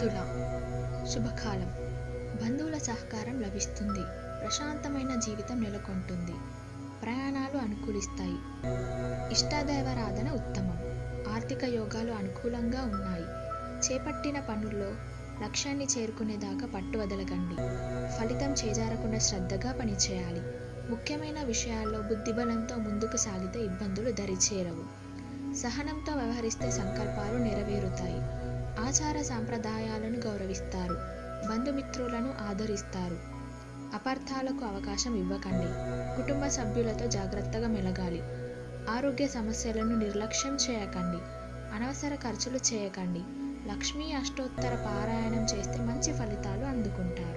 తుల శుభకాలం బంధువుల సహకారం లభిస్తుంది ప్రశాంతమైన జీవితం నెలకొంటుంది ప్రయాణాలు అనుకూలిస్తాయి ఇష్టాదైవారాధన ఉత్తమం ఆర్థిక యోగాలు అనుకూలంగా ఉన్నాయి చేపట్టిన పనుల్లో లక్ష్యాన్ని చేరుకునేదాకా పట్టు వదలకండి ఫలితం చేజారకుండా శ్రద్ధగా పనిచేయాలి ముఖ్యమైన విషయాల్లో బుద్ధిబలంతో ముందుకు సాగితే ఇబ్బందులు దరిచేరవు సహనంతో వ్యవహరిస్తే సంకల్పాలు నెరవేరుతాయి ఆచార సాంప్రదాయాలను గౌరవిస్తారు బంధుమిత్రులను ఆదరిస్తారు అపార్థాలకు అవకాశం ఇవ్వకండి కుటుంబ సభ్యులతో జాగ్రత్తగా మెలగాలి ఆరోగ్య సమస్యలను నిర్లక్ష్యం చేయకండి అనవసర ఖర్చులు చేయకండి లక్ష్మీ అష్టోత్తర పారాయణం చేస్తే మంచి ఫలితాలు అందుకుంటారు